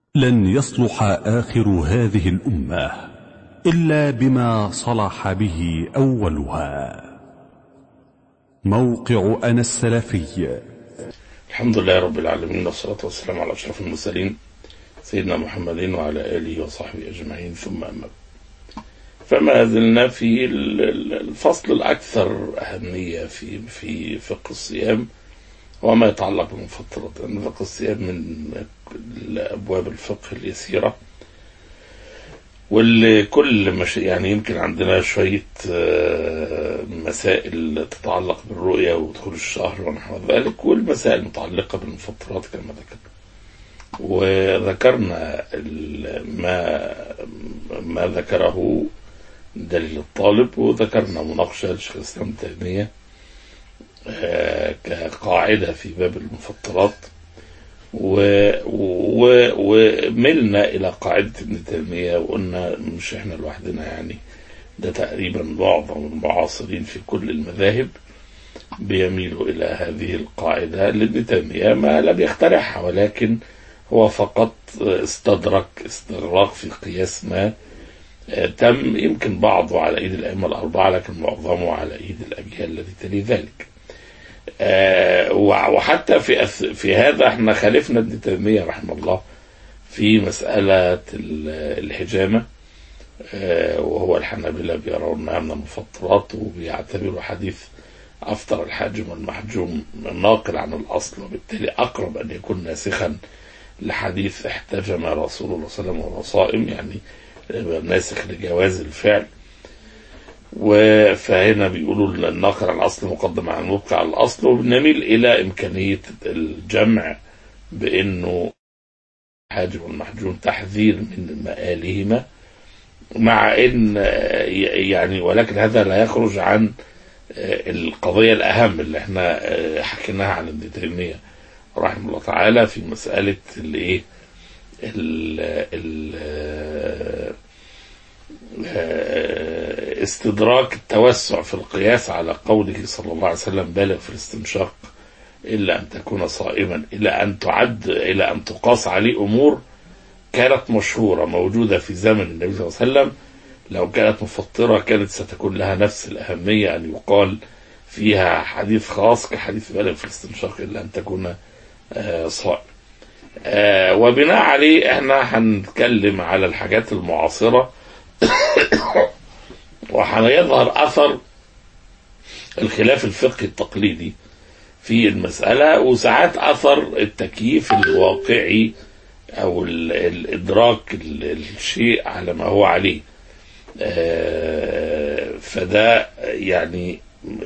لن يصلح آخر هذه الأمة إلا بما صلح به أولها موقع أنا السلفي الحمد لله رب العالمين والصلاة والسلام على أشرف المرسلين سيدنا محمد وعلى آله وصحبه أجمعين ثم أما بعد. فما زلنا في الفصل الأكثر أهمية في في فقه الصيام وما يتعلق بالمفطرات لأن فقه الصيام من أبواب الفقه اليسيرة واللي كل مش يعني يمكن عندنا شوية مسائل تتعلق بالرؤية ودخول الشهر ونحو ذلك والمسائل المتعلقة بالمفطرات كما ذكرنا وذكرنا ما ما ذكره دليل الطالب وذكرنا مناقشة لشيخ الإسلام تيمية كقاعدة في باب المفطرات وملنا إلى قاعدة ابن تيمية وقلنا مش إحنا لوحدنا يعني ده تقريبا معظم المعاصرين في كل المذاهب بيميلوا إلى هذه القاعدة لابن تيمية ما لم يخترعها ولكن هو فقط استدرك استغراق في قياس ما تم يمكن بعضه على ايد الائمه الاربعه لكن معظمه على ايد الاجيال التي تلي ذلك. وحتى في في هذا احنا خالفنا ابن تيميه رحمه الله في مساله الحجامه وهو الحنابلة بيرونها من المفطرات وبيعتبروا حديث أفطر الحاجم والمحجوم ناقل عن الأصل وبالتالي أقرب أن يكون ناسخا لحديث احتجم رسول الله صلى الله عليه وسلم وهو صائم يعني ناسخ لجواز الفعل فهنا بيقولوا الناقل عن الأصل مقدم عن المبقى على الأصل وبنميل إلى إمكانية الجمع بأنه الحاجم والمحجوم تحذير من مآلهما مع ان يعني ولكن هذا لا يخرج عن القضيه الاهم اللي احنا حكيناها عن ابن تيميه رحمه الله تعالى في مساله الايه استدراك التوسع في القياس على قوله صلى الله عليه وسلم بالغ في الاستنشاق الا ان تكون صائما الى ان تعد الى ان تقاس عليه امور كانت مشهورة موجودة في زمن النبي صلى الله عليه وسلم لو كانت مفطرة كانت ستكون لها نفس الأهمية أن يقال فيها حديث خاص كحديث بالغ في الاستنشاق إلا أن تكون صائم وبناء عليه احنا هنتكلم على الحاجات المعاصرة وهيظهر أثر الخلاف الفقهي التقليدي في المسألة وساعات أثر التكييف الواقعي او الادراك الشيء على ما هو عليه فده يعني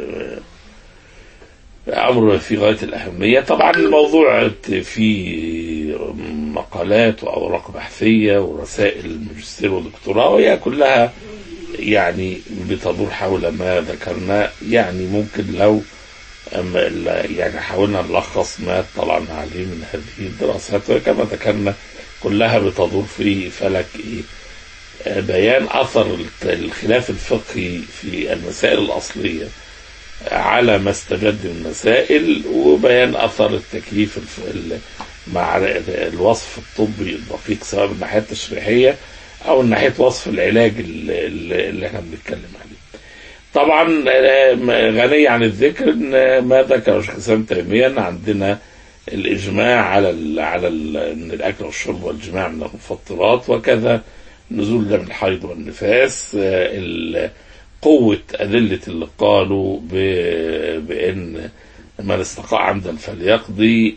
امر في غايه الاهميه طبعا الموضوع في مقالات واوراق بحثيه ورسائل ماجستير ودكتوراه وهي كلها يعني بتدور حول ما ذكرناه يعني ممكن لو يعني حاولنا نلخص ما اطلعنا عليه من هذه الدراسات وكما ذكرنا كلها بتدور في فلك إيه بيان اثر الخلاف الفقهي في المسائل الاصليه على ما استجد من مسائل وبيان اثر التكييف مع الوصف الطبي الدقيق سواء من الناحيه التشريحيه او من ناحيه وصف العلاج اللي احنا بنتكلم عليه. طبعا غني عن الذكر ان ما ذكر شيخ الاسلام تيميه ان عندنا الاجماع على ال على ال ان الاكل والشرب والجماع من المفطرات وكذا نزول دم الحيض والنفاس قوة أدلة اللي قالوا بأن من استقاع عمدا فليقضي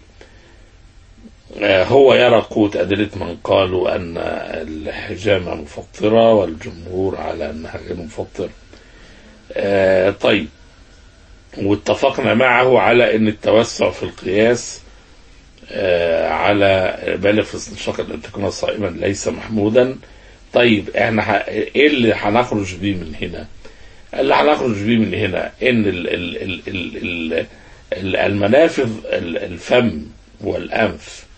هو يرى قوة أدلة من قالوا أن الحجامة مفطرة والجمهور على أنها غير مفطرة آه طيب واتفقنا معه على ان التوسع في القياس آه على بالغ في استنشاق ان تكون صائما ليس محمودا طيب احنا ح... ايه اللي هنخرج بيه من هنا؟ اللي هنخرج بيه من هنا ان ال... ال... ال... ال... ال... المنافذ الفم والانف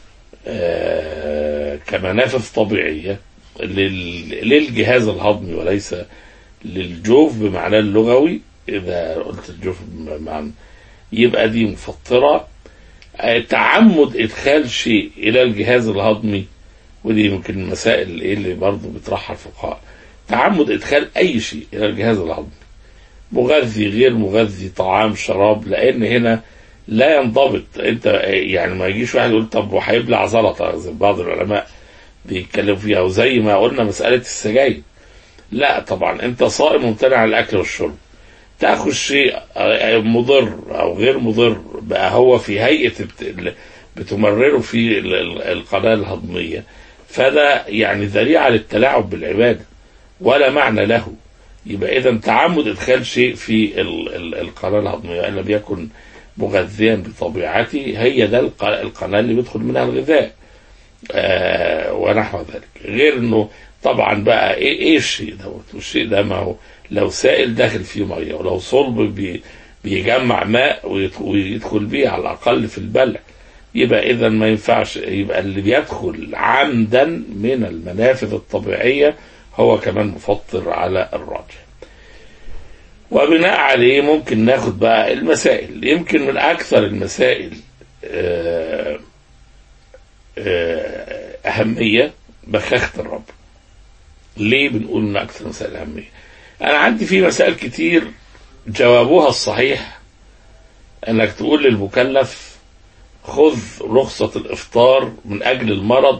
آه كمنافذ طبيعيه لل... للجهاز الهضمي وليس للجوف بمعناه اللغوي اذا قلت الجوف بمعنى يبقى دي مفطره تعمد ادخال شيء الى الجهاز الهضمي ودي يمكن المسائل ايه اللي برضه بيطرحها الفقهاء تعمد ادخال اي شيء الى الجهاز الهضمي مغذي غير مغذي طعام شراب لان هنا لا ينضبط انت يعني ما يجيش واحد يقول طب وهيبلع زلطه زي بعض العلماء بيتكلموا فيها وزي ما قلنا مساله السجاير لا طبعا انت صائم ممتنع عن الاكل والشرب تاخذ شيء مضر او غير مضر بقى هو في هيئه بت- بتمرره في ال- ال- القناه الهضميه فده يعني ذريعه للتلاعب بالعباده ولا معنى له يبقى اذا تعمد ادخال شيء في ال- ال- القناه الهضميه ان لم يكن مغذيا بطبيعته هي ده الق- القناه اللي بيدخل منها الغذاء آه ونحو ذلك غير انه طبعا بقى ايه ايه الشيء دوت والشيء ده ما هو لو سائل داخل فيه ميه ولو صلب بي بيجمع ماء ويدخ- ويدخل بيه على الاقل في البلع يبقى اذا ما ينفعش يبقى اللي بيدخل عمدا من المنافذ الطبيعيه هو كمان مفطر على الراجح وبناء عليه ممكن ناخد بقى المسائل يمكن من اكثر المسائل آه، آه، اهميه بخاخه الرب ليه بنقول من اكثر المسائل اهميه انا عندي في مسائل كتير جوابها الصحيح انك تقول للمكلف خذ رخصة الافطار من اجل المرض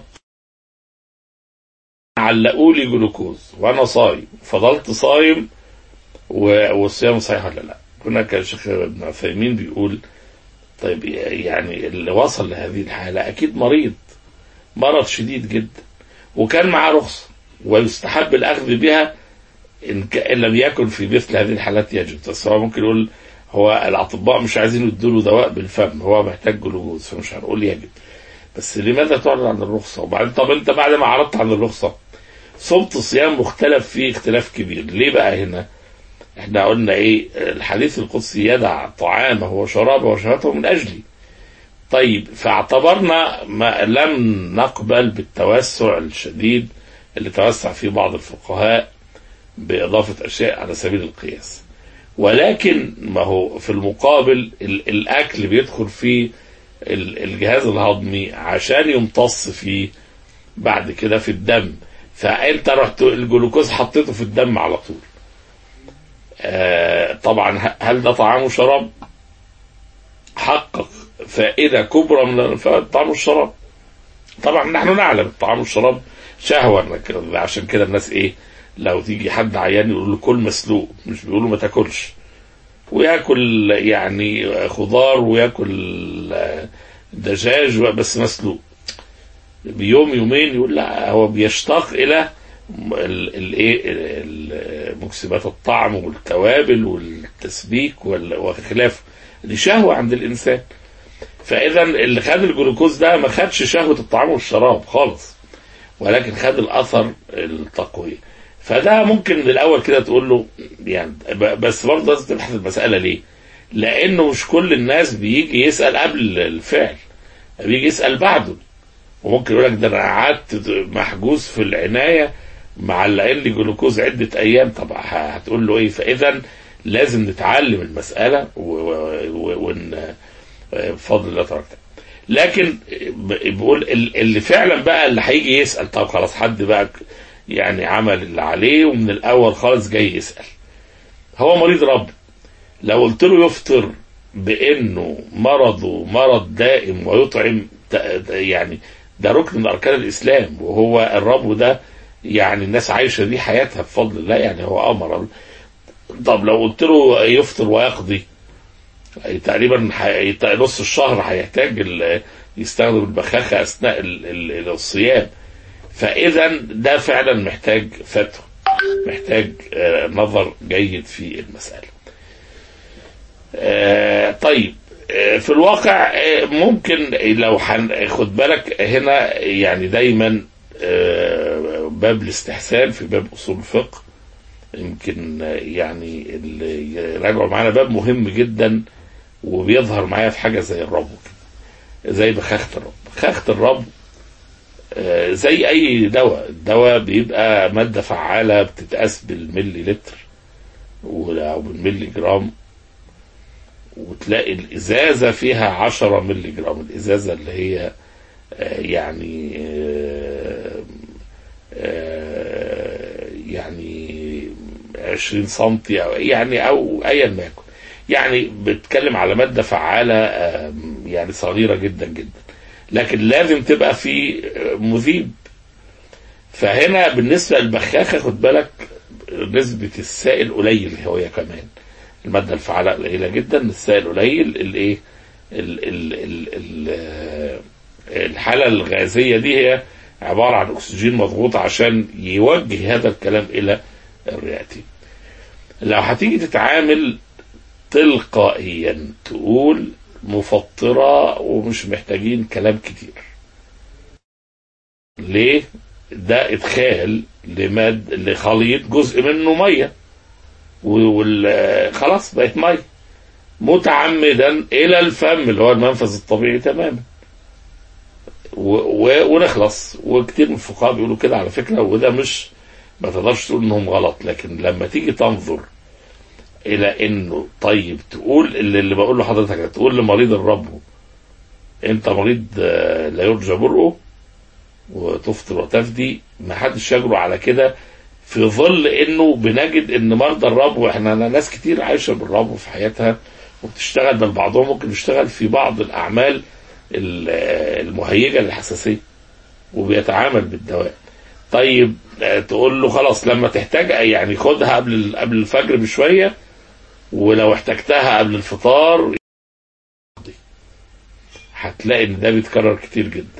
علقوا لي جلوكوز وانا صايم فضلت صايم و- والصيام صحيح ولا لا هناك الشيخ ابن عثيمين بيقول طيب يعني اللي وصل لهذه الحالة اكيد مريض مرض شديد جدا وكان معاه رخصة ويستحب الاخذ بها إن, ك... إن لم يكن في مثل هذه الحالات يجب بس هو ممكن يقول هو الأطباء مش عايزين يدوا له دواء بالفم هو محتاج جلوكوز فمش هنقول يجب بس لماذا تعرض عن الرخصة وبعدين طب أنت بعد ما عرضت عن الرخصة صمت صيام مختلف فيه اختلاف كبير ليه بقى هنا احنا قلنا ايه الحديث القدسي يدع طعامه وشرابه وشهوته من أجلي طيب فاعتبرنا ما لم نقبل بالتوسع الشديد اللي توسع فيه بعض الفقهاء بإضافة أشياء على سبيل القياس ولكن ما هو في المقابل ال- الأكل بيدخل في ال- الجهاز الهضمي عشان يمتص فيه بعد كده في الدم فأنت رحت الجلوكوز حطيته في الدم على طول آه طبعا ه- هل ده طعام وشراب حقق فائدة كبرى من فوائد الطعام والشراب طبعا نحن نعلم الطعام والشراب شهوة إنك- عشان كده الناس ايه لو تيجي حد عيان يقول له كل مسلوق مش بيقولوا ما تاكلش وياكل يعني خضار وياكل آه، دجاج بس مسلوق بيوم يومين يقول لا هو بيشتاق الى الايه مكسبات الطعم والتوابل والتسبيك وال- وخلافه دي شهوه عند الانسان فاذا اللي خد الجلوكوز ده ما خدش شهوه الطعام والشراب خالص ولكن خد الاثر التقويه فده ممكن من الاول كده تقول له يعني ب- بس برضه لازم تبحث المساله ليه؟ لانه مش كل الناس بيجي يسال قبل الفعل بيجي يسال بعده وممكن يقول لك ده انا قعدت محجوز في العنايه معلقين لي جلوكوز عده ايام طب ه- هتقول له ايه؟ فاذا لازم نتعلم المساله و- و- و- ون بفضل الله تبارك وتعالى. لكن ب- بيقول ال- اللي فعلا بقى اللي هيجي يسال طب خلاص حد بقى يعني عمل اللي عليه ومن الاول خالص جاي يسال هو مريض رب لو قلت له يفطر بانه مرضه مرض دائم ويطعم ت- يعني ده ركن من اركان الاسلام وهو الرب ده يعني الناس عايشه دي حياتها بفضل الله يعني هو امر طب لو قلت له يفطر ويقضي تقريبا حي- نص الشهر هيحتاج ال- يستخدم البخاخه اثناء ال- ال- الصيام فاذا ده فعلا محتاج فتوى محتاج آه، نظر جيد في المساله آه، طيب آه، في الواقع آه، ممكن لو هن- خد بالك هنا يعني دايما آه، باب الاستحسان في باب اصول الفقه يمكن آه، يعني اللي يراجعوا معانا باب مهم جدا وبيظهر معايا في حاجه زي الرب كده زي بخاخه الرب بخاخه الرب آه، زي اي دواء الدواء بيبقى ماده فعاله بتتقاس بالملي لتر ولا- او بالملي جرام وتلاقي الازازه فيها 10 ملي جرام الازازه اللي هي آه، يعني آه، 20 سم او يعني او ايا ما يكن يعني بتكلم على ماده فعاله آم، يعني صغيره جدا جدا لكن لازم تبقى في آه، مذيب فهنا بالنسبه للبخاخه خد بالك نسبه السائل قليل هي كمان الماده الفعاله قليله جدا السائل قليل الايه ال- ال- ال- ال- آه، الحاله الغازيه دي هي عباره عن اكسجين مضغوط عشان يوجه هذا الكلام الى الرئتين لو هتيجي تتعامل تلقائيا تقول مفطرة ومش محتاجين كلام كتير ليه ده ادخال لماد لخليط جزء منه ميه وال خلاص بقت ميه متعمدا الى الفم اللي هو المنفذ الطبيعي تماما و... و... ونخلص وكتير من الفقهاء بيقولوا كده على فكره وده مش ما تقدرش تقول انهم غلط لكن لما تيجي تنظر الى انه طيب تقول اللي, اللي بقول لحضرتك تقول لمريض الرب انت مريض آه، لا يرجى برؤه وتفطر وتفدي ما حدش يجرؤ على كده في ظل انه بنجد ان مرضى الرب واحنا ناس كتير عايشه بالرب في حياتها وبتشتغل بل بعضهم ممكن يشتغل في بعض الاعمال ال- آه، المهيجه للحساسيه وبيتعامل بالدواء طيب آه، تقول له خلاص لما تحتاج يعني خدها قبل ال- قبل الفجر بشويه ولو احتجتها قبل الفطار هتلاقي ان ده بيتكرر كتير جدا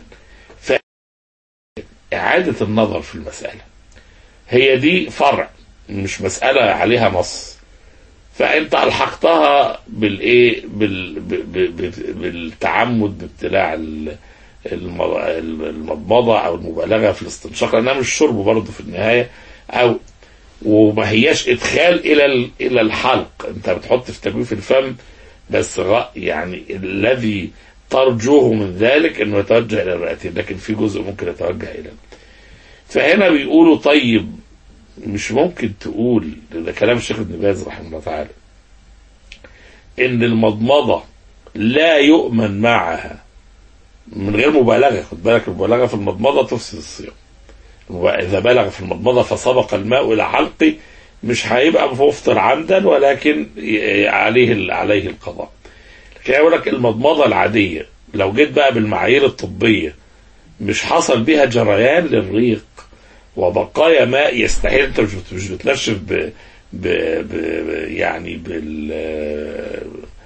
فإعادة النظر في المسألة هي دي فرع مش مسألة عليها نص فأنت ألحقتها بالإيه بال... ب... ب... ب... بالتعمد بابتلاع ال- الم- المضمضة أو المبالغة في الاستنشاق لأنها مش شرب برضه في النهاية أو وما هياش ادخال الى ال- الى الحلق انت بتحط في تجويف الفم بس غ- يعني الذي ترجوه من ذلك انه يتوجه الى الرئتين لكن في جزء ممكن يتوجه الى فهنا بيقولوا طيب مش ممكن تقول ده كلام الشيخ ابن باز رحمه الله تعالى ان المضمضه لا يؤمن معها من غير مبالغه خد بالك المبالغه في المضمضه تفسد الصيام وإذا بلغ في المضمضة فسبق الماء إلى حلقه مش هيبقى مفطر عمدا ولكن ي- عليه عليه القضاء. لكن يقول لك المضمضة العادية لو جيت بقى بالمعايير الطبية مش حصل بيها جريان للريق وبقايا ماء يستحيل انت مش بت- مش بتنشف ب, ب, ب يعني بال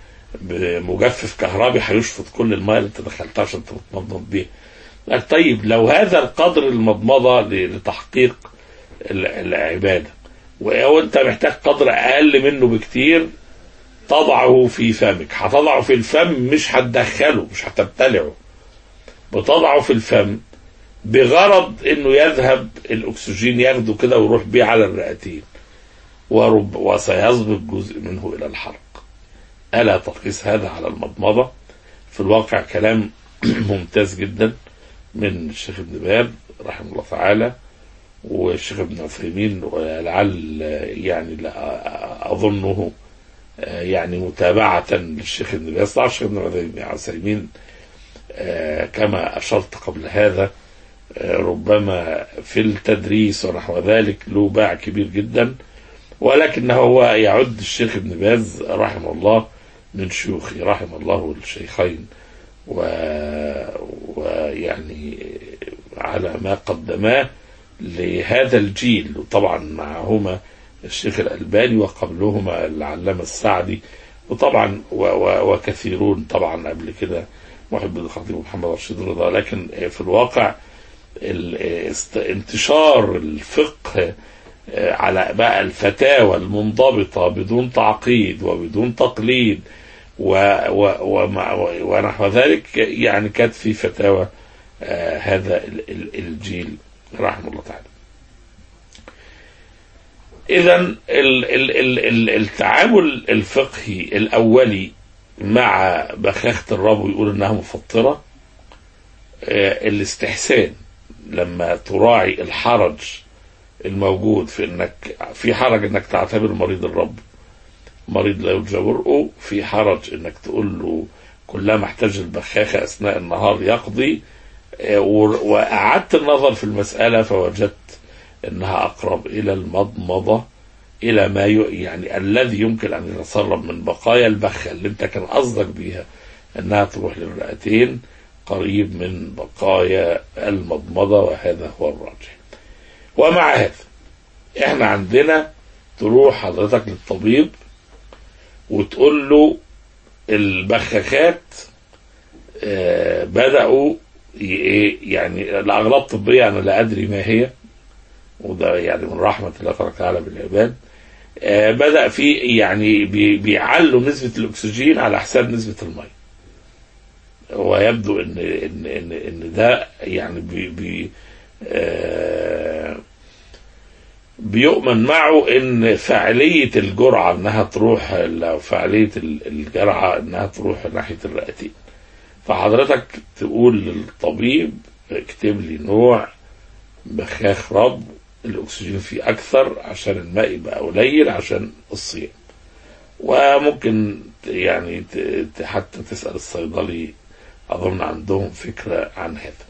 بمجفف كهربي هيشفط كل الماء اللي انت دخلتها عشان تتمضمض بيها. لك طيب لو هذا القدر المضمضة ل- لتحقيق ال- العبادة وانت محتاج قدر اقل منه بكتير تضعه في فمك هتضعه في الفم مش هتدخله مش هتبتلعه بتضعه في الفم بغرض انه يذهب الاكسجين ياخده كده ويروح بيه على الرئتين ورب وسيسبق جزء منه الى الحلق الا تقيس هذا على المضمضه في الواقع كلام ممتاز جدا من الشيخ ابن باز رحمه الله تعالى والشيخ ابن عثيمين ولعل يعني لا اظنه آه، يعني متابعة للشيخ ابن باز طبعا الشيخ ابن عثيمين آه، كما أشرت قبل هذا آه، ربما في التدريس ونحو ذلك له باع كبير جدا ولكنه هو يعد الشيخ ابن باز رحمه الله من شيوخه رحم الله الشيخين و... ويعني على ما قدماه لهذا الجيل وطبعا معهما الشيخ الألباني وقبلهما العلامة السعدي وطبعا و... و... وكثيرون طبعا قبل كده محب الخطيب محمد رشيد رضا لكن في الواقع ال... است... انتشار الفقه على بقى الفتاوى المنضبطة بدون تعقيد وبدون تقليد و و ومع ونحو ذلك يعني كانت في فتاوى آه هذا ال- ال- الجيل رحمه الله تعالى. إذا ال- ال- ال- ال- التعامل الفقهي الأولي مع بخاخة الرب يقول إنها مفطرة آه الاستحسان لما تراعي الحرج الموجود في انك في حرج انك تعتبر مريض الرب مريض لا يرجى برؤه في حرج انك تقول له كلما احتاج البخاخة اثناء النهار يقضي آه، و- واعدت النظر في المسألة فوجدت انها اقرب الى المضمضة الى ما ي... يعني الذي يمكن ان يتسرب من بقايا البخه اللي انت كان قصدك بيها انها تروح للرئتين قريب من بقايا المضمضه وهذا هو الراجح. ومع هذا احنا عندنا تروح حضرتك للطبيب وتقول له البخاخات آه، بدأوا ي- إيه يعني الأغراض الطبية أنا لا أدري ما هي وده يعني من رحمة الله تبارك وتعالى بالعباد آه، بدأ في يعني بي- بيعلوا نسبة الأكسجين على حساب نسبة المية ويبدو إن إن إن إن ده يعني بي بي آه، بيؤمن معه ان فاعليه الجرعه انها تروح او فاعليه ال- الجرعه انها تروح ناحيه الرئتين. فحضرتك تقول للطبيب اكتب لي نوع بخاخ رب الاكسجين فيه اكثر عشان الماء يبقى قليل عشان الصيام. وممكن ت- يعني ت- ت- حتى تسال الصيدلي اظن عندهم فكره عن هذا.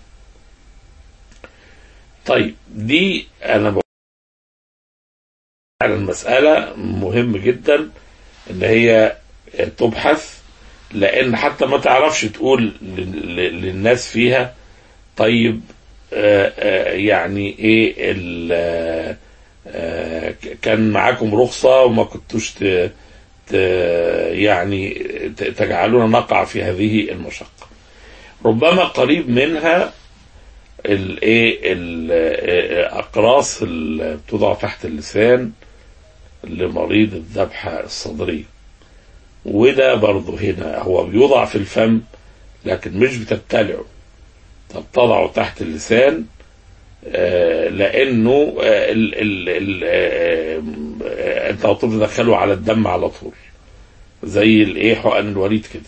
طيب دي انا بقول على المسألة مهم جدا ان هي تبحث لان حتى ما تعرفش تقول لل- لل- للناس فيها طيب آه، آه، يعني ايه ال- آه، آه، كان معاكم رخصة وما كنتوش ت- ت- يعني ت- تجعلونا نقع في هذه المشقة ربما قريب منها الايه الاقراص اللي بتوضع تحت اللسان لمريض الذبحة الصدرية وده برضه هنا هو بيوضع في الفم لكن مش بتبتلعه طب تضعه تحت اللسان آه، لانه آه، ال ال ال آه، آه، انت على طول تدخله على الدم على طول زي الايه حقن الوريد كده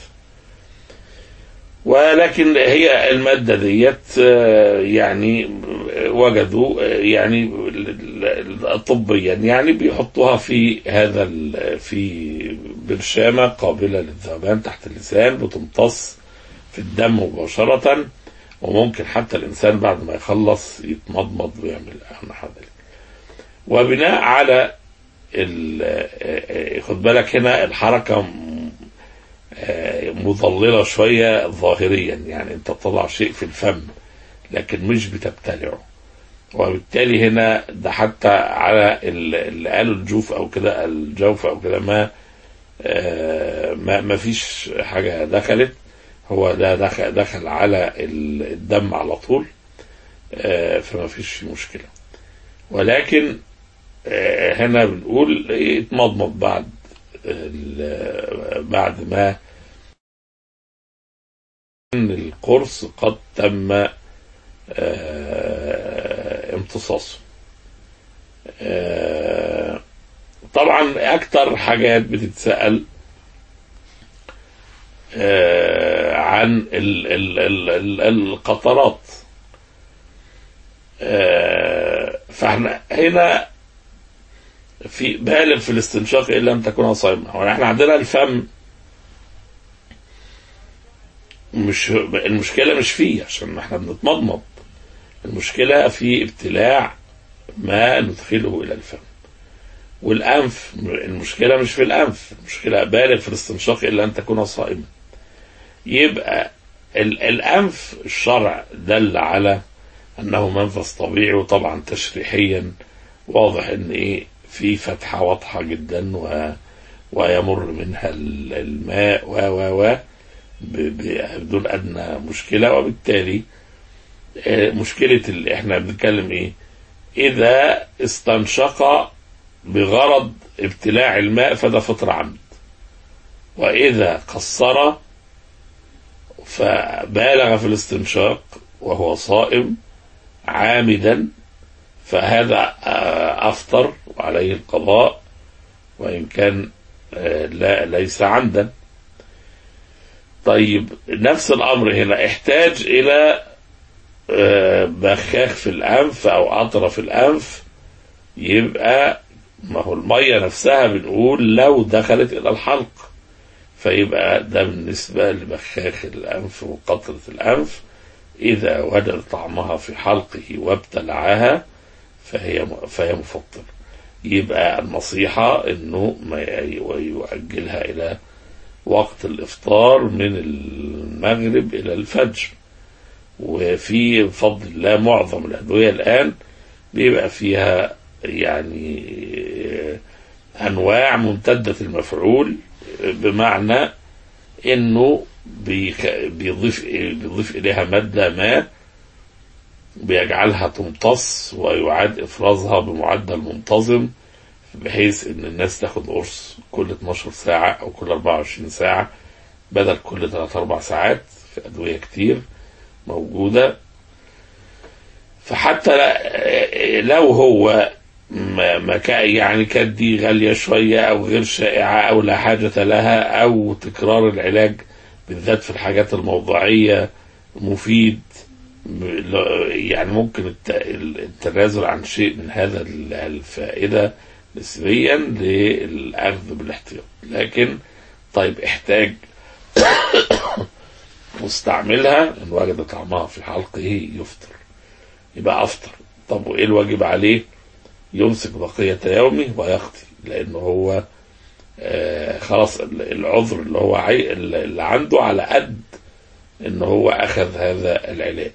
ولكن هي المادة ديت آه، يعني وجدوا آه، يعني ال- ال- طبيا يعني بيحطوها في هذا ال- في برشامة قابلة للذوبان تحت اللسان بتمتص في الدم مباشرة وممكن حتى الإنسان بعد ما يخلص يتمضمض ويعمل نحو ذلك وبناء على ال- آه، آه، خد بالك هنا الحركة م- آه، مضللة شوية ظاهريا يعني انت تضع شيء في الفم لكن مش بتبتلعه وبالتالي هنا ده حتى على ال- اللي قالوا الجوف او كده الجوف او كده ما آه، ما ما فيش حاجة دخلت هو ده دخل, دخل على ال- الدم على طول آه، فما فيش مشكلة ولكن آه، هنا بنقول يتمضمض بعد ال- بعد ما إن القرص قد تم آه، امتصاصه آه، طبعا اكتر حاجات بتتسأل آه، عن ال ال ال ال القطرات آه، فاحنا هنا في بالغ في الاستنشاق ان لم تكن صائما هو احنا عندنا الفم مش المشكله مش فيه عشان احنا بنتمضمض المشكله في ابتلاع ما ندخله الى الفم والانف المشكله مش في الانف المشكله بالغ في الاستنشاق الا ان تكون صائما يبقى ال- الانف الشرع دل على انه منفذ طبيعي وطبعا تشريحيا واضح ان ايه في فتحه واضحه جدا و ويمر منها ال- الماء و و و ب- ب- بدون ادنى مشكله وبالتالي آه، مشكله ال- احنا بنتكلم ايه اذا استنشق بغرض ابتلاع الماء فده فطر عمد واذا قصر فبالغ في الاستنشاق وهو صائم عامدا فهذا آه، افطر وعليه القضاء وان كان آه، لا ليس عمدا طيب نفس الامر هنا احتاج الى آه، بخاخ في الانف او قطره في الانف يبقى ما هو الميه نفسها بنقول لو دخلت الى الحلق فيبقى ده بالنسبه لبخاخ الانف وقطره الانف اذا وجد طعمها في حلقه وابتلعها فهي فهي مفطر يبقى النصيحة انه ما ي- يؤجلها الى وقت الافطار من المغرب الى الفجر وفي بفضل الله معظم الادوية الان بيبقى فيها يعني انواع ممتدة المفعول بمعنى انه بيخ- بيضيف بيضيف اليها مادة ما بيجعلها تمتص ويعاد افرازها بمعدل منتظم بحيث ان الناس تاخد قرص كل 12 ساعة او كل 24 ساعة بدل كل 3 4 ساعات في ادوية كتير موجودة فحتى لا- لو هو ما ما كا- يعني كانت دي غالية شوية أو غير شائعة أو لا حاجة لها أو تكرار العلاج بالذات في الحاجات الموضوعية مفيد م- لا- يعني ممكن الت- التنازل عن شيء من هذا ال- الفائدة نسبيا للأخذ بالاحتياط لكن طيب احتاج مستعملها إن وجد طعمها في حلقه يفطر يبقى أفطر طب وإيه الواجب عليه؟ يمسك بقية يومه ويقضي لأنه هو آه خلاص ال- العذر اللي هو عي... اللي عنده على قد إن هو أخذ هذا العلاج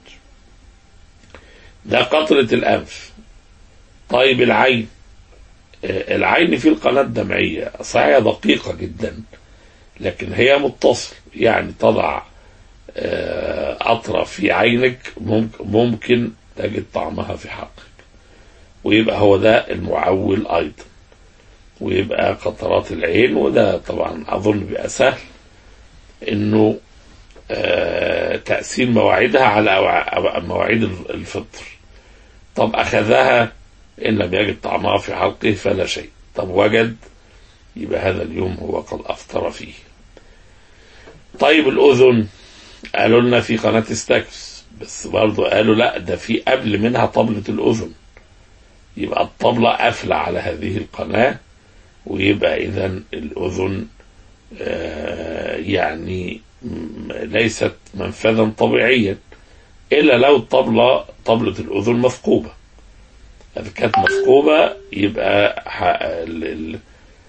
ده قطرة الأنف طيب العين آه العين في القناة الدمعية صحيح دقيقة جدا لكن هي متصل يعني تضع آه، قطرة في عينك ممكن, ممكن تجد طعمها في حقك ويبقى هو ده المعول أيضا ويبقى قطرات العين وده طبعا أظن بيبقى سهل إنه آه، تقسيم مواعيدها على أوع- مواعيد الفطر طب أخذها إن لم يجد طعمها في حلقه فلا شيء طب وجد يبقى هذا اليوم هو قد أفطر فيه طيب الأذن قالوا لنا في قناة استكس بس برضو قالوا لا ده في قبل منها طبلة الأذن يبقى الطبلة قافلة على هذه القناة ويبقى إذا الأذن آه، يعني م- ليست منفذا طبيعيا إلا لو الطبلة طبلة الأذن مثقوبة إذا كانت مثقوبة يبقى ح- ال- ال-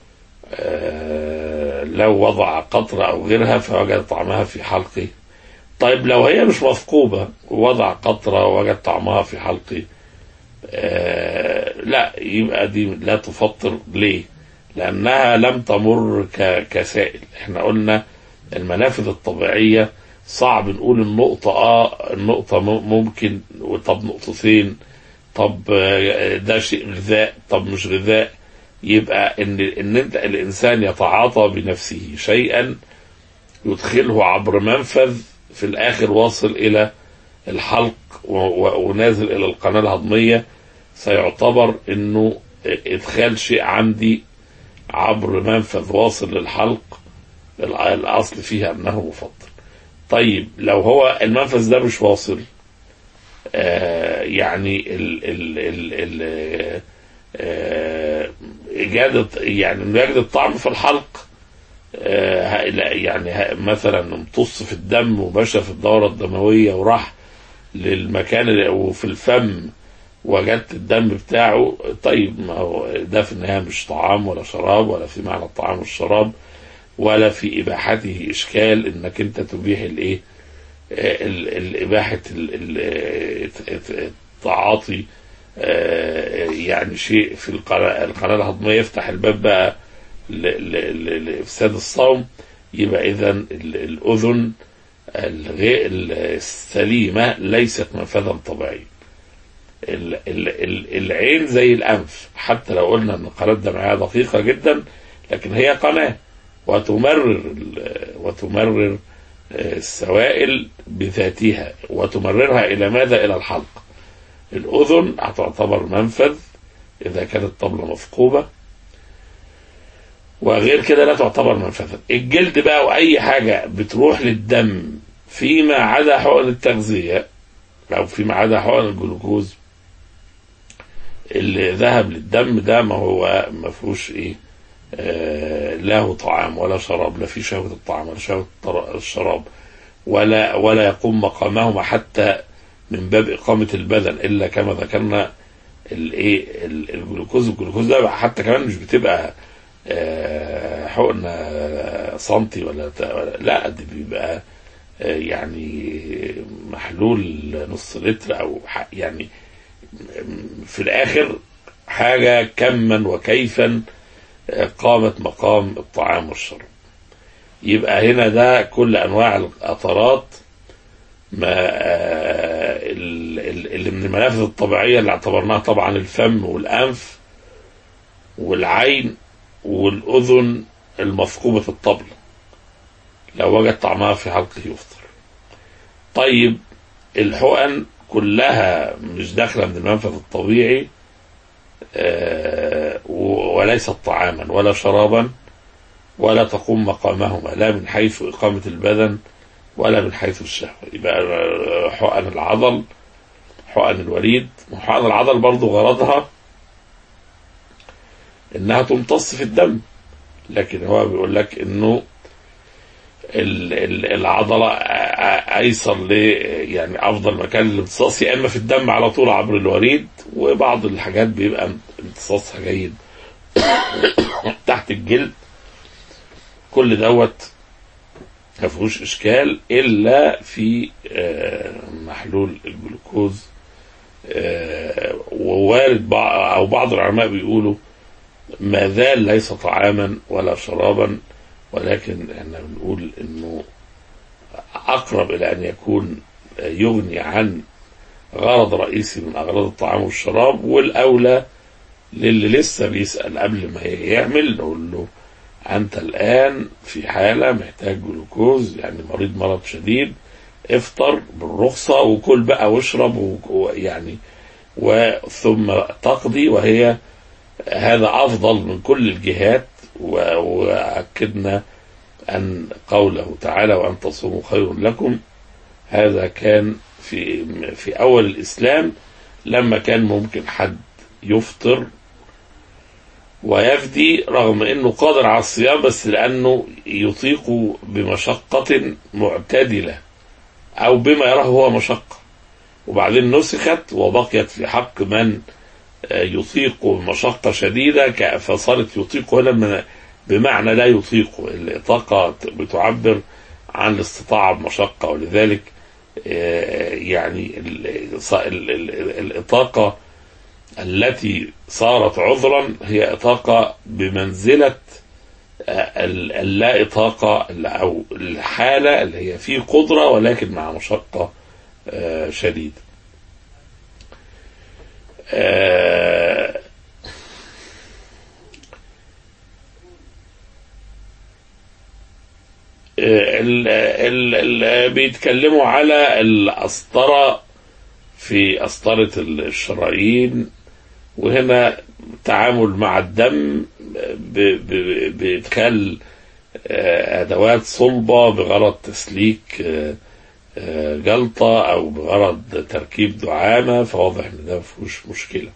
آه، لو وضع قطرة أو غيرها فوجد طعمها في حلقه طيب لو هي مش مثقوبة ووضع قطرة ووجد طعمها في حلقه آه لا يبقى دي لا تفطر ليه لأنها لم تمر ك- كسائل احنا قلنا المنافذ الطبيعية صعب نقول النقطة اه النقطة م- ممكن طب نقطتين طب آه، ده شيء غذاء طب مش غذاء يبقى ان ان انت الانسان يتعاطى بنفسه شيئا يدخله عبر منفذ في الاخر واصل الى الحلق و- و- ونازل الى القناه الهضميه سيعتبر انه ادخال شيء عندي عبر منفذ واصل للحلق الع- الاصل فيها انه مفضل طيب لو هو المنفذ ده مش واصل آه يعني ال ال ال ال آه إجادة يعني إنه يجد الطعم في الحلق آه ه- لا، يعني ه- مثلا امتص في الدم ومشى في الدورة الدموية وراح للمكان اللي- وفي الفم وجدت الدم بتاعه طيب ما هو ده في النهاية مش طعام ولا شراب ولا في معنى الطعام والشراب ولا في إباحته إشكال إنك أنت تبيح الإيه ال- ال- إباحة ال- ال- الت- التعاطي آه، يعني شيء في القناة القناة الهضمية يفتح الباب بقى ل- ل- ل- لإفساد الصوم يبقى إذا الأذن الغير السليمة ليست منفذا طبيعيا ال- ال- ال- العين زي الأنف حتى لو قلنا أن القناة الدمعية دقيقة جدا لكن هي قناة وتمرر ال- وتمرر آه، السوائل بذاتها وتمررها إلى ماذا؟ إلى الحلق الأذن هتعتبر منفذ إذا كانت طبلة مثقوبة وغير كده لا تعتبر منفذا الجلد بقى وأي حاجة بتروح للدم فيما عدا حقن التغذية أو فيما عدا حقن الجلوكوز اللي ذهب للدم ده ما هو ما فيهوش ايه آه له طعام ولا شراب لا في شهوة الطعام ولا شهوة الطر- الشراب ولا ولا يقوم مقامهما حتى من باب إقامة البدن إلا كما ذكرنا الايه ال- الجلوكوز الجلوكوز ده بقى حتى كمان مش بتبقى آه، حقنه سنتي ولا ت- ولا- لا دي بيبقى آه، يعني محلول نص لتر او ح- يعني في الاخر حاجه كما وكيفا آه، قامت مقام الطعام والشرب يبقى هنا ده كل انواع القطرات ما آه، ال- ال- اللي من المنافذ الطبيعيه اللي اعتبرناها طبعا الفم والانف والعين والاذن المثقوبه الطبل لو وجد طعمها في حلقه يفطر طيب الحقن كلها مش داخله من المنفذ الطبيعي آه، و- وليست طعاما ولا شرابا ولا تقوم مقامهما لا من حيث إقامة البدن ولا من حيث الشهوة يبقى آه، حقن العضل حقن الوريد وحقن العضل برضو غرضها انها تمتص في الدم لكن هو بيقول لك انه ال- ال- العضلة آ- آ- ايسر ل يعني افضل مكان للامتصاص يا اما في الدم على طول عبر الوريد وبعض الحاجات بيبقى امتصاصها جيد تحت الجلد كل دوت ما فيهوش اشكال الا في آه، محلول الجلوكوز آه، ووارد بع- او بعض العلماء بيقولوا ما زال ليس طعاما ولا شرابا ولكن احنا بنقول انه اقرب الى ان يكون يغني عن غرض رئيسي من اغراض الطعام والشراب والاولى للي لسه بيسال قبل ما يعمل نقول له انت الان في حاله محتاج جلوكوز يعني مريض مرض شديد افطر بالرخصه وكل بقى واشرب ويعني وثم تقضي وهي هذا افضل من كل الجهات و- واكدنا ان قوله تعالى وان تصوموا خير لكم هذا كان في في اول الاسلام لما كان ممكن حد يفطر ويفدي رغم انه قادر على الصيام بس لانه يطيق بمشقة معتدلة او بما يراه هو مشقة وبعدين نسخت وبقيت في حق من آه، يطيق مشقة شديدة ك- فصارت يطيق هنا من- بمعنى لا يطيق الإطاقة بتعبر عن الاستطاعة بمشقة ولذلك آه، يعني ال- ص- ال- ال- الإطاقة التي صارت عذرا هي إطاقة بمنزلة آه، ال- اللا إطاقة أو الحالة اللي هي في قدرة ولكن مع مشقة آه، شديدة آه، ال ال ال بيتكلموا على القسطرة في قسطرة الشرايين وهنا تعامل مع الدم ب- ب- بإدخال آه، أدوات صلبة بغرض تسليك آه، آه، جلطة أو بغرض تركيب دعامة فواضح إن ده مفيهوش مشكلة.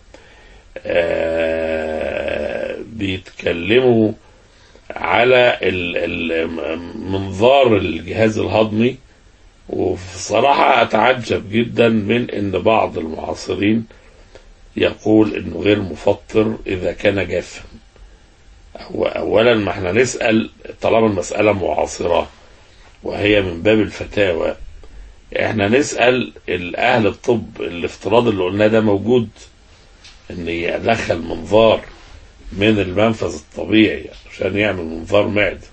آه، بيتكلموا على ال- ال- منظار الجهاز الهضمي وبصراحة أتعجب جدا من أن بعض المعاصرين يقول أنه غير مفطر إذا كان جافا هو أولا ما احنا نسأل طالما المسألة معاصرة وهي من باب الفتاوى احنا نسأل الأهل الطب الافتراض اللي قلناه ده موجود ان يدخل منظار من المنفذ الطبيعي عشان يعمل منظار معدة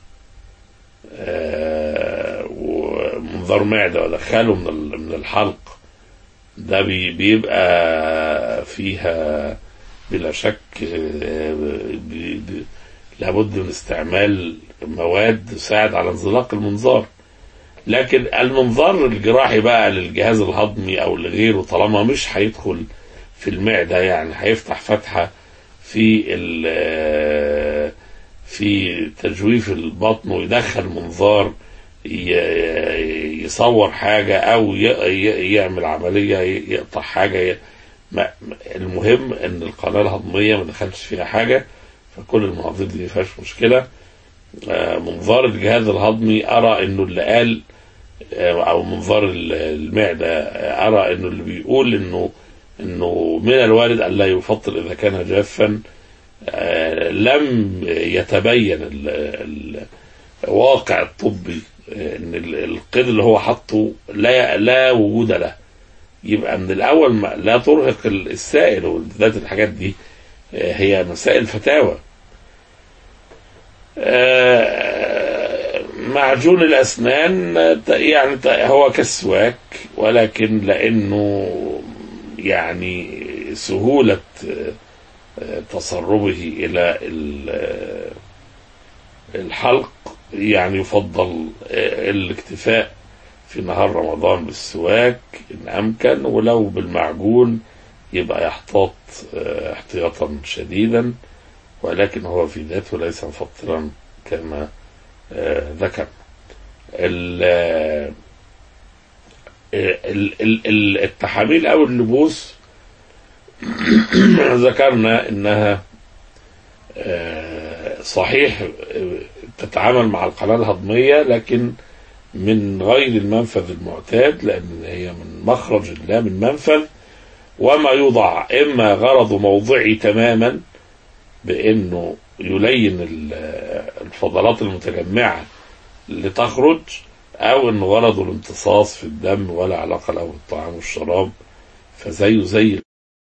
آه ومنظار معدة وادخله من ال- من الحلق ده بي- بيبقى فيها بلا شك آه، بي- بي- لابد من استعمال مواد تساعد على انزلاق المنظار لكن المنظار الجراحي بقى للجهاز الهضمي او لغيره طالما مش هيدخل في المعدة يعني هيفتح فتحة في ال- في تجويف البطن ويدخل منظار ي- يصور حاجة أو ي- ي- يعمل عملية يقطع حاجة ي- ما- المهم إن القناة الهضمية ما دخلش فيها حاجة فكل المناظير دي ما فيهاش مشكلة آه، منظار الجهاز الهضمي أرى إنه اللي قال آه، أو منظار ال- المعدة آه، أرى إنه اللي بيقول إنه انه من الوارد ان لا يفطر اذا كان جافا آه، لم يتبين ال- الواقع الطبي آه، ان ال- القيد اللي هو حطه لا لا وجود له يبقى من الاول ما- لا ترهق ال- السائل وبالذات الحاجات دي آه، هي مسائل فتاوى آه، معجون الاسنان آه، يعني ت- هو كالسواك ولكن لانه يعني سهوله آه، آه، تسربه الى ال- آه، الحلق يعني يفضل آه، الاكتفاء في نهار رمضان بالسواك ان امكن ولو بالمعجون يبقى يحتاط آه، احتياطا شديدا ولكن هو في ذاته ليس مفطرا كما آه، ذكر ال- آه، ال- ال- ال- التحاميل او اللبوس ذكرنا انها آه، صحيح آه، تتعامل مع القناه الهضميه لكن من غير المنفذ المعتاد لان هي من مخرج لا من منفذ وما يوضع اما غرضه موضعي تماما بانه يلين ال- الفضلات المتجمعه اللي تخرج او انه غرضه الامتصاص في الدم ولا علاقه له بالطعام والشراب فزيه زي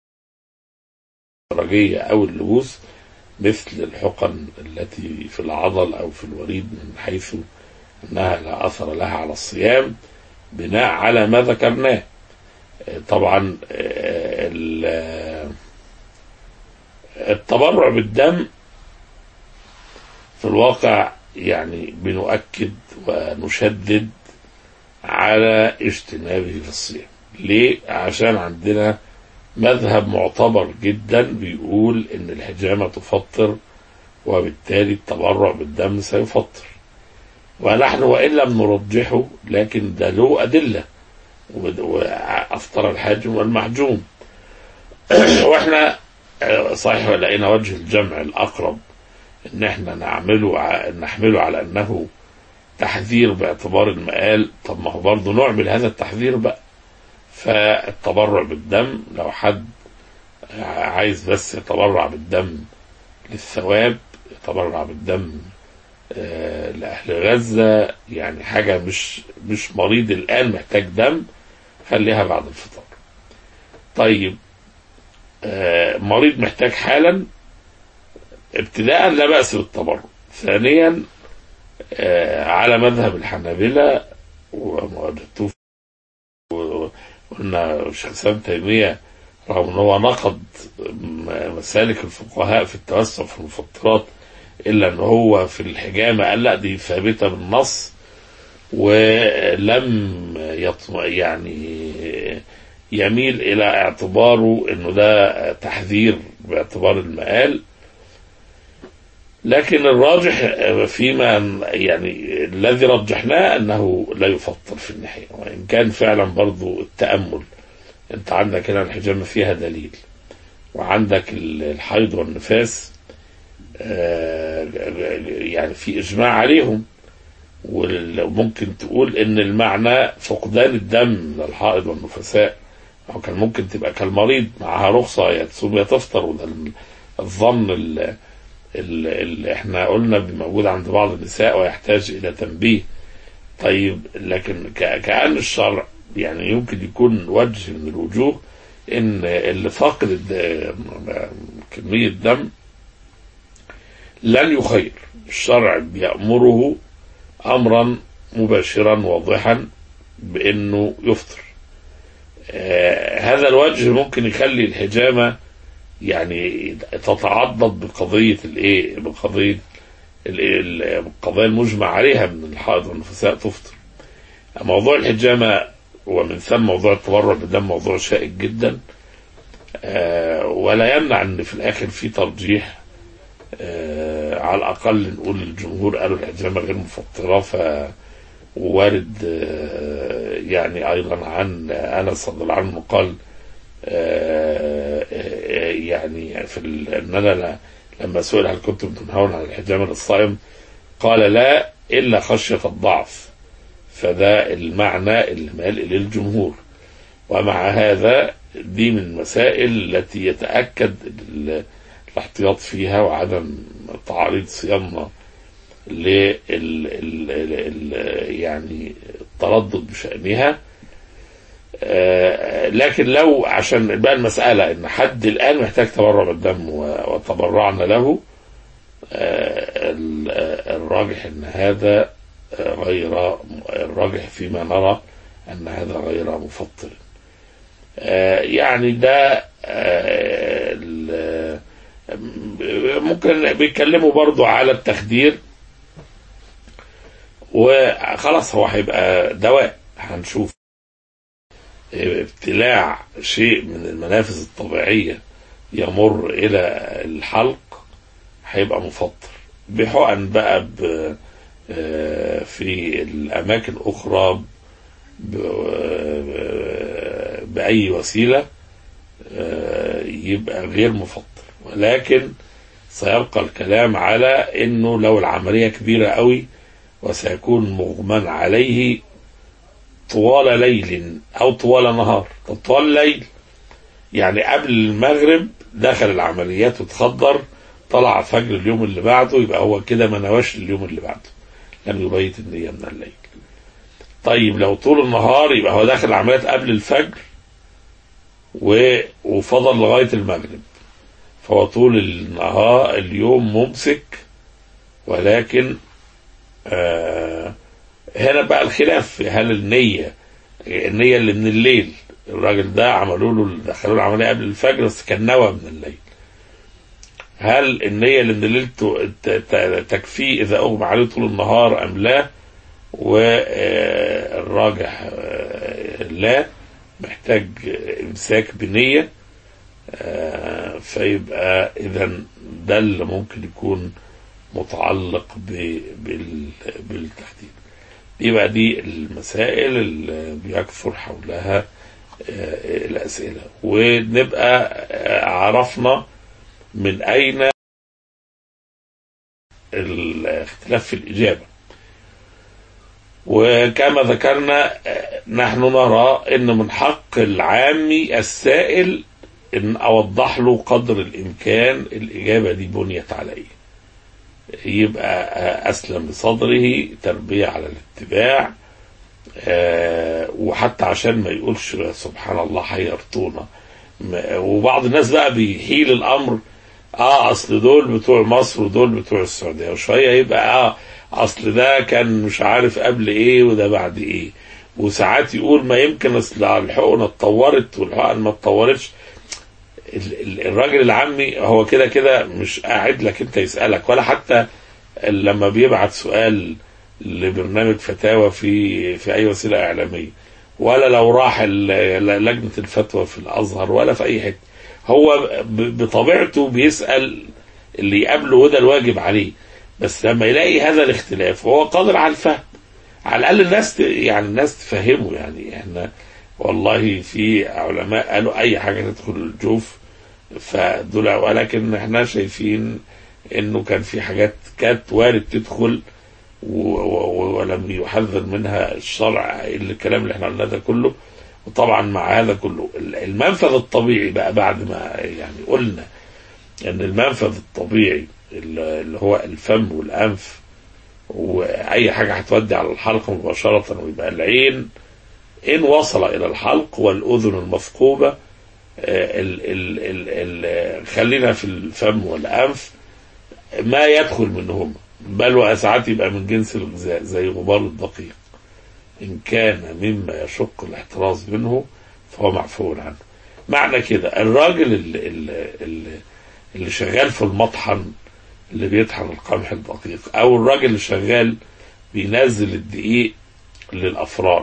الدرجيه او اللبوس مثل الحقن التي في العضل او في الوريد من حيث انها لا اثر لها على الصيام بناء على ما ذكرناه آه، طبعا آه، ال- التبرع بالدم في الواقع يعني بنؤكد ونشدد على اجتنابه في الصيام ليه؟ عشان عندنا مذهب معتبر جدا بيقول ان الحجامة تفطر وبالتالي التبرع بالدم سيفطر ونحن وان لم نرجحه لكن ده له ادله وبد- وافطر الحاجم والمحجوم واحنا آه، صحيح لقينا وجه الجمع الاقرب ان احنا نعمله ع- نحمله على انه تحذير باعتبار المقال طب ما هو برضه نعمل هذا التحذير بقى فالتبرع بالدم لو حد عايز بس يتبرع بالدم للثواب يتبرع بالدم آه، لأهل غزة يعني حاجة مش مش مريض الآن محتاج دم خليها بعد الفطار طيب آه، مريض محتاج حالا ابتداء لا بأس بالتبرع ثانيا آه، على مذهب الحنابلة ومواجهته قلنا شيخ الإسلام تيمية رغم ان هو نقد م- مسالك الفقهاء في التوسع في المفطرات الا ان هو في الحجامه قال لا دي ثابته بالنص ولم يطم يعني يميل الى اعتباره انه ده تحذير باعتبار المقال لكن الراجح فيما يعني الذي رجحناه انه لا يفطر في النهايه وان كان فعلا برضو التامل انت عندك هنا الحجامه فيها دليل وعندك ال- الحيض والنفاس آه، يعني في اجماع عليهم وممكن تقول ان المعنى فقدان الدم للحائض والنفساء او كان ممكن تبقى كالمريض معها رخصه يا تصوم يا تفطر وده ال- الظن اللي, اللي احنا قلنا موجود عند بعض النساء ويحتاج الى تنبيه طيب لكن ك- كأن الشرع يعني يمكن يكون وجه من الوجوه ان اللي فاقد الد- كمية دم لن يخير الشرع بيأمره امرا مباشرا واضحا بانه يفطر آه هذا الوجه ممكن يخلي الحجامة يعني تتعضد بقضية الايه بقضية ال- ال- القضايا المجمع عليها من الحائض والنفساء تفطر موضوع الحجامة ومن ثم موضوع التبرع بالدم موضوع شائك جدا آه ولا يمنع ان في الاخر في ترجيح آه على الاقل نقول الجمهور قالوا الحجامة غير مفطرة ف وارد آه يعني ايضا عن انس رضي الله عنه قال آه آه يعني في ال- ان انا لا- لما سئل هل كنتم تنهون عن الحجامة للصائم قال لا الا خشية الضعف فده المعنى اللي مال اليه الجمهور ومع هذا دي من المسائل التي يتأكد ال- الاحتياط فيها وعدم تعريض صيامنا لل ال ال ال يعني التردد بشأنها آه، لكن لو عشان بقى المسألة إن حد الآن محتاج تبرع بالدم و- وتبرعنا له آه، ال- آه، الراجح ان هذا آه، غير الراجح فيما نرى ان هذا غير مفطر آه، يعني ده آه، ال- ممكن بيتكلموا برضو على التخدير وخلاص هو هيبقى دواء هنشوف ابتلاع شيء من المنافذ الطبيعية يمر إلى الحلق هيبقى مفطر بحقن بقى ب آه، في الأماكن أخرى ب- آه، بأي وسيلة آه، يبقى غير مفطر ولكن سيبقى الكلام على انه لو العملية كبيرة قوي وسيكون مغمى عليه طوال ليل او طوال نهار طب طوال ليل يعني قبل المغرب دخل العمليات وتخدر طلع فجر اليوم اللي بعده يبقى هو كده ما نواش اليوم اللي بعده لم يبيت النية من الليل طيب لو طول النهار يبقى هو داخل العمليات قبل الفجر و... وفضل لغاية المغرب فهو طول النهار اليوم ممسك ولكن آه هنا بقى الخلاف هل النية النية اللي من الليل الراجل ده عملوا له دخلوا له العملية قبل الفجر بس كان نوى من الليل هل النية اللي من الليل ت- ت- ت- تكفيه إذا أغمى عليه طول النهار أم لا والراجح لا محتاج إمساك بنية آه، فيبقى إذا ده اللي ممكن يكون متعلق ب- بال- بالتحديد يبقى دي المسائل اللي بيكثر حولها آه، الأسئلة ونبقى آه، عرفنا من أين الاختلاف في الإجابة وكما ذكرنا آه، نحن نرى أن من حق العامي السائل أن أوضح له قدر الإمكان الإجابة دي بنيت عليه يبقى آه، أسلم بصدره تربية على الاتباع آه، وحتى عشان ما يقولش سبحان الله حيرتونا م- وبعض الناس بقى بيحيل الامر اه اصل دول بتوع مصر ودول بتوع السعوديه وشويه يبقى اه اصل ده كان مش عارف قبل ايه وده بعد ايه وساعات يقول ما يمكن اصل الحقنه اتطورت والحقن ما اتطورتش ال- ال- الراجل العامي هو كده كده مش قاعد لك انت يسالك ولا حتى لما بيبعت سؤال لبرنامج فتاوى في في اي وسيله اعلاميه ولا لو راح ال- لجنه الفتوى في الازهر ولا في اي حته هو ب- بطبيعته بيسال اللي يقابله وده الواجب عليه بس لما يلاقي هذا الاختلاف هو قادر على الفهم على الاقل الناس ت- يعني الناس تفهمه يعني احنا والله في علماء قالوا اي حاجه تدخل الجوف فدول ولكن احنا شايفين انه كان في حاجات كانت وارد تدخل و- و- ولم يحذر منها الشرع الا الكلام اللي احنا قلناه ده كله وطبعا مع هذا كله ال- المنفذ الطبيعي بقى بعد ما يعني قلنا ان المنفذ الطبيعي اللي اللي هو الفم والانف واي حاجه هتودي على الحلق مباشره ويبقى العين ان وصل الى الحلق والاذن المثقوبه آه، ال ال ال ال خلينا في الفم والانف ما يدخل منهما بل وساعات يبقى من جنس الغذاء زي غبار الدقيق إن كان مما يشق الاحتراز منه فهو معفو عنه معنى كده الراجل اللي, اللي, اللي شغال في المطحن اللي بيطحن القمح الدقيق أو الراجل اللي شغال بينزل الدقيق للأفران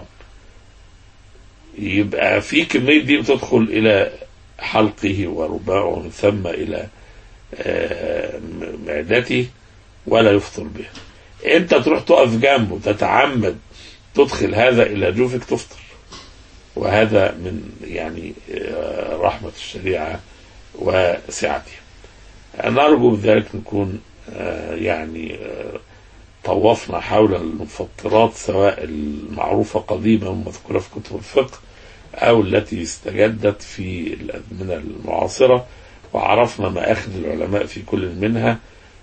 يبقى في كمية دي بتدخل إلى حلقه ورباعه ومن ثم إلى آه، معدته ولا يفطر بها انت تروح تقف جنبه تتعمد تدخل هذا الى جوفك تفطر وهذا من يعني آه، رحمة الشريعة وسعتها نرجو بذلك نكون آه، يعني آه، طوفنا حول المفطرات سواء المعروفة قديما ومذكورة في كتب الفقه أو التي استجدت في الأزمنة المعاصرة وعرفنا مآخذ العلماء في كل منها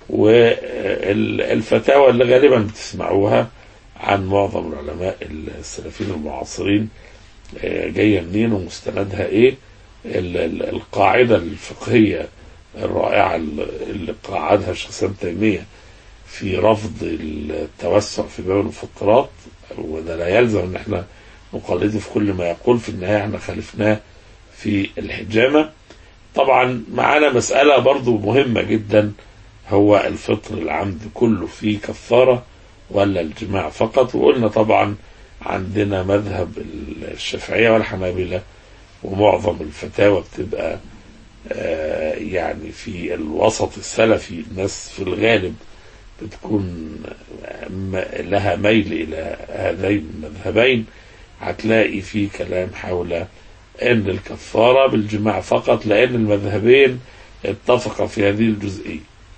والفتاوى اللي غالبا بتسمعوها عن معظم العلماء السلفيين المعاصرين آه، جايه منين ومستندها ايه ال- ال- القاعده الفقهيه الرائعه اللي قاعدها الشيخ سام تيميه في رفض التوسع في باب المفطرات وده لا يلزم ان احنا نقلده في كل ما يقول في النهايه احنا خالفناه في الحجامه طبعا معانا مساله برضو مهمه جدا هو الفطر العمد كله فيه كفاره ولا الجماع فقط وقلنا طبعا عندنا مذهب الشافعيه والحنابله ومعظم الفتاوى بتبقى آه، يعني في الوسط السلفي الناس في الغالب بتكون م- لها ميل الى هذين المذهبين هتلاقي في كلام حول ان الكفاره بالجماع فقط لان المذهبين اتفقا في هذه الجزئيه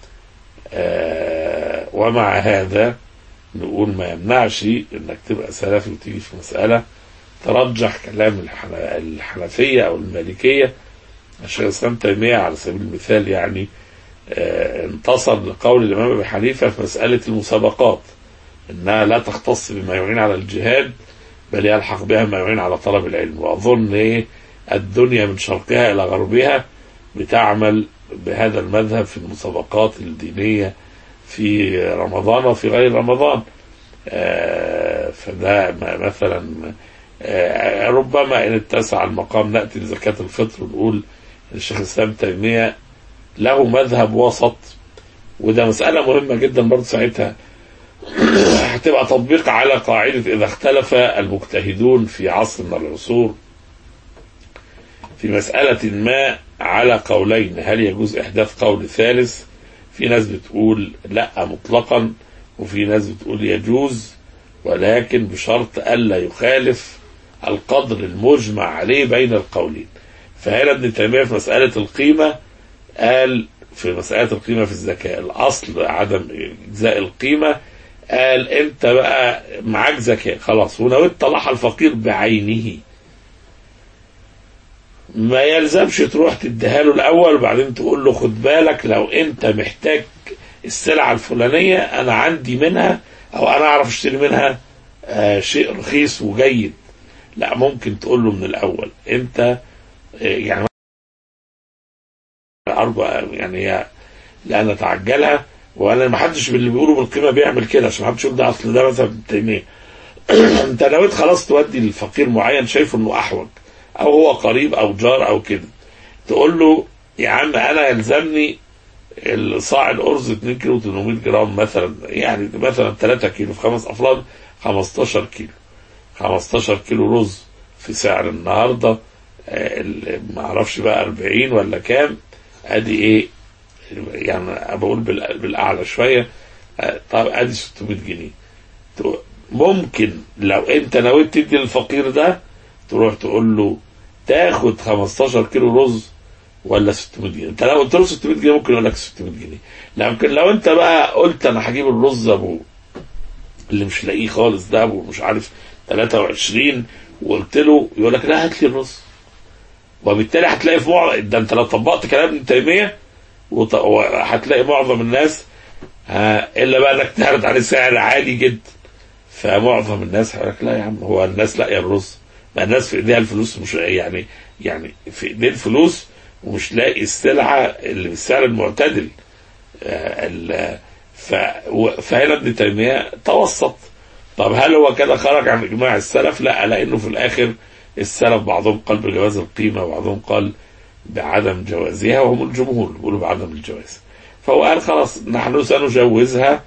آه، ومع هذا نقول ما يمنعش انك تبقى سلفي وتيجي في مساله ترجح كلام الحن- الحنفيه او المالكيه الشيخ الاسلام تيميه على سبيل المثال يعني آه، انتصر لقول الامام ابي حنيفه في مساله المسابقات انها لا تختص بما يعين على الجهاد بل يلحق بها ما يعين على طلب العلم واظن ايه الدنيا من شرقها الى غربها بتعمل بهذا المذهب في المسابقات الدينيه في رمضان وفي غير رمضان آه، فده م- مثلا آه، ربما ان اتسع المقام ناتي لزكاه الفطر ونقول الشيخ الاسلام تيميه له مذهب وسط وده مساله مهمه جدا برضه ساعتها هتبقى تطبيق على قاعده اذا اختلف المجتهدون في عصر من العصور في مساله ما على قولين هل يجوز احداث قول ثالث في ناس بتقول لا مطلقا وفي ناس بتقول يجوز ولكن بشرط الا يخالف القدر المجمع عليه بين القولين فهنا ابن تيميه في مساله القيمه قال في مساله القيمه في الزكاه الاصل عدم اجزاء القيمه قال انت بقى معاك زكاه خلاص ونويت طلعها الفقير بعينه ما يلزمش تروح تديها له الاول وبعدين تقول له خد بالك لو انت محتاج السلعه الفلانيه انا عندي منها او انا اعرف اشتري منها آه شيء رخيص وجيد لا ممكن تقول له من الاول انت آه يعني ارجو يعني هي لا نتعجلها وانا ما حدش باللي بيقولوا بالقيمه بيعمل كده عشان ما حدش يقول ده اصل ده مثلا ابن تيميه انت نويت خلاص تودي لفقير معين شايفه انه احوج او هو قريب او جار او كده تقول له يا عم انا يلزمني الصاع الارز 2 كيلو 800 جرام مثلا يعني مثلا 3 كيلو في خمس افراد 15 كيلو 15 كيلو رز في سعر النهارده آه، ال- ما اعرفش بقى 40 ولا كام ادي ايه يعني بقول بال- بالاعلى شويه آه، طب ادي 600 جنيه تو- ممكن لو انت نويت تدي للفقير ده تروح تقول له تاخد 15 كيلو رز ولا 600 جنيه انت لو قلت له 600 جنيه ممكن يقول لك 600 جنيه لكن لو انت بقى قلت انا هجيب الرز ابو اللي مش لاقيه خالص ده ابو مش عارف 23 وقلت له يقول لك لا هات لي الرز وبالتالي هتلاقي في معظم ده انت لو طبقت كلام ابن تيميه وط- وهتلاقي معظم الناس ها الا بقى انك تعرض عليه سعر عالي جدا فمعظم الناس هيقول لك لا يا عم هو الناس لاقيه الرز ما الناس في ايديها الفلوس مش يعني يعني في ايديه الفلوس ومش لاقي السلعه اللي بالسعر المعتدل آه، ال- ف- و- فهنا ابن تيميه توسط طب هل هو كده خرج عن اجماع السلف؟ لا لانه في الاخر السلف بعضهم قال بجواز القيمه وبعضهم قال بعدم جوازها وهم الجمهور بيقولوا بعدم الجواز فهو قال خلاص نحن سنجوزها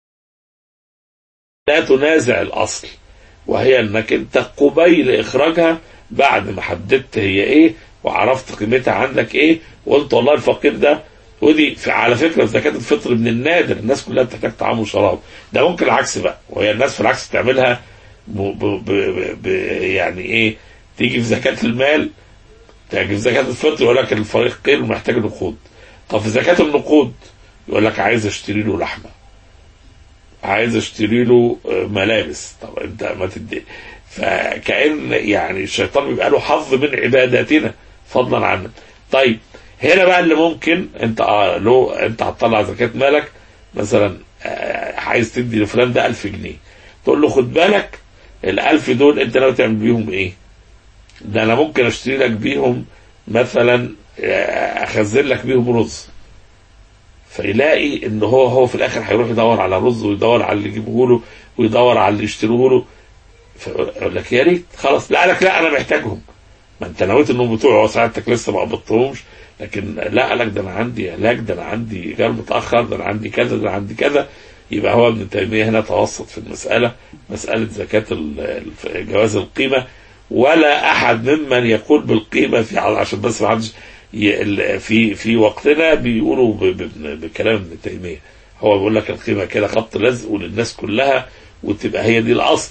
لا تنازع الاصل وهي انك انت قبيل اخراجها بعد ما حددت هي ايه وعرفت قيمتها عندك ايه وقلت والله الفقير ده ودي في على فكره في زكاه الفطر من النادر الناس كلها بتحتاج طعام وشراب ده ممكن العكس بقى وهي الناس في العكس بتعملها ب ب ب ب يعني ايه تيجي في زكاه المال تيجي في زكاه الفطر يقول لك الفقير محتاج نقود طب في زكاه النقود يقول لك عايز اشتري له لحمه عايز اشتري له آه، ملابس طب انت ما تدي فكأن يعني الشيطان بيبقى له حظ من عباداتنا فضلا عنا طيب هنا بقى اللي ممكن انت اه لو انت هتطلع زكاة مالك مثلا آه، عايز تدي لفلان ده 1000 جنيه تقول له خد بالك ال1000 دول انت ناوي تعمل بيهم ايه؟ ده انا ممكن اشتري لك بيهم مثلا آه، اخزن لك بيهم رز فيلاقي ان هو هو في الاخر هيروح يدور على رز ويدور على اللي يجيبه له ويدور على اللي يشتروه له فيقول لك يا ريت خلاص لا لك لا انا محتاجهم ما انت نويت انهم بتوعي وساعتك لسه ما قبضتهمش لكن لا لك ده انا عندي علاج ده انا عندي ايجار متاخر ده انا عندي كذا ده انا عندي كذا يبقى هو ابن تيميه هنا توسط في المساله مساله زكاه ال- ال- جواز القيمه ولا احد ممن يقول بالقيمه في عشان بس ما حدش ي- ال- في في وقتنا بيقولوا ب- ب- بكلام ابن تيميه هو بيقول لك القيمه كده خط لزق وللناس كلها وتبقى هي دي الاصل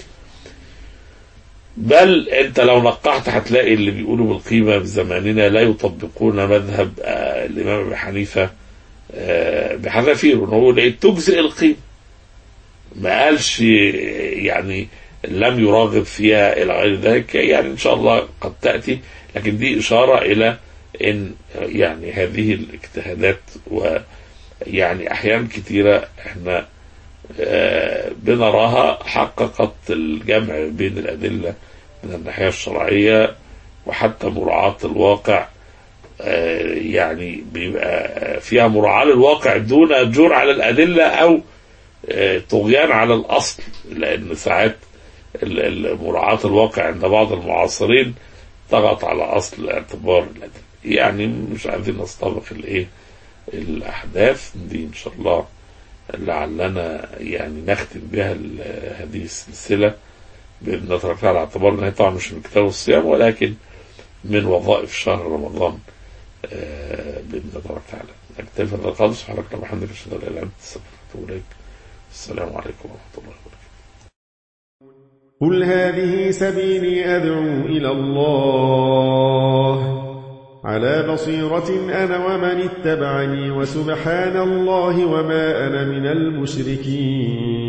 بل انت لو نقحت هتلاقي اللي بيقولوا بالقيمه في زماننا لا يطبقون مذهب آه، الامام ابي حنيفه آه، بحذافيره ان هو لقيت تجزئ القيمه ما قالش يعني لم يراغب فيها الى غير ذلك يعني ان شاء الله قد تاتي لكن دي اشاره الى ان يعني هذه الاجتهادات ويعني احيان كثيره احنا آه، بنراها حققت الجمع بين الادله من الناحيه الشرعيه وحتى مراعاه الواقع آه، يعني بيبقى فيها مراعاه للواقع دون جور على الادله او آه، طغيان على الاصل لان ساعات ال- ال- مراعاه الواقع عند بعض المعاصرين ضغط على اصل اعتبار الادله يعني مش عايزين نستبق الايه الاحداث دي ان شاء الله لعلنا يعني نختم بها ال- هذه السلسله بان نتركها على اعتبار ان هي طبعا مش من كتاب الصيام ولكن من وظائف شهر رمضان آه، باذن الله تبارك وتعالى نكتفي بهذا القدر سبحانك اللهم وبحمدك اشهد ان لا اله الا انت استغفرك واتوب اليك السلام عليكم ورحمه الله وبركاته قل هذه سبيلي أدعو إلى الله على بصيرة أنا ومن اتبعني وسبحان الله وما أنا من المشركين